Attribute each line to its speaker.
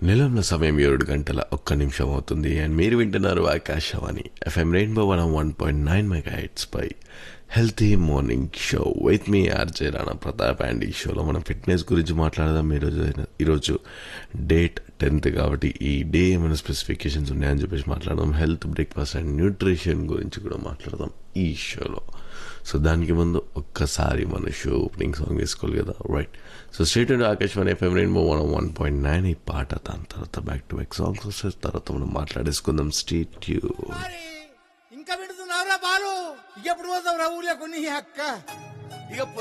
Speaker 1: నిలంలో సమయం ఏడు గంటల ఒక్క నిమిషం అవుతుంది అండ్ మీరు వింటున్నారు Akashvani FM rainbow one one point nine megahertz పై healthy morning show with me RJ Rana Pratap and ఈ షోలో మనం ఫిట్నెస్ గురించి మాట్లాడదాం ఈరోజు ఈరోజు డేట్ టెన్త్ కాబట్టి ఈ డే ఏమైనా స్పెసిఫికేషన్స్ ఉన్నాయని చెప్పేసి మాట్లాడదాం హెల్త్ బ్రేక్ఫాస్ట్ అండ్ న్యూట్రిషన్ గురించి కూడా మాట్లాడదాం ఈ షోలో సో దానికి ముందు ఒక్కసారి మన షో ఓపెనింగ్ సాంగ్ వేసుకోవాలి కదా right so state and Akashvani FM rainbow one one point nine ఈ పాట దాని తర్వాత బ్యాక్ టు బ్యాక్ సాంగ్స్ వస్తే తర్వాత మనం మాట్లాడేసుకుందాం స్టేట్ యూ
Speaker 2: మరి ఇంకా పెడుతున్నావురా బాలు ఎప్పుడు పోతావు రా ఊర్లో కొన్ని అక్క
Speaker 3: ఇక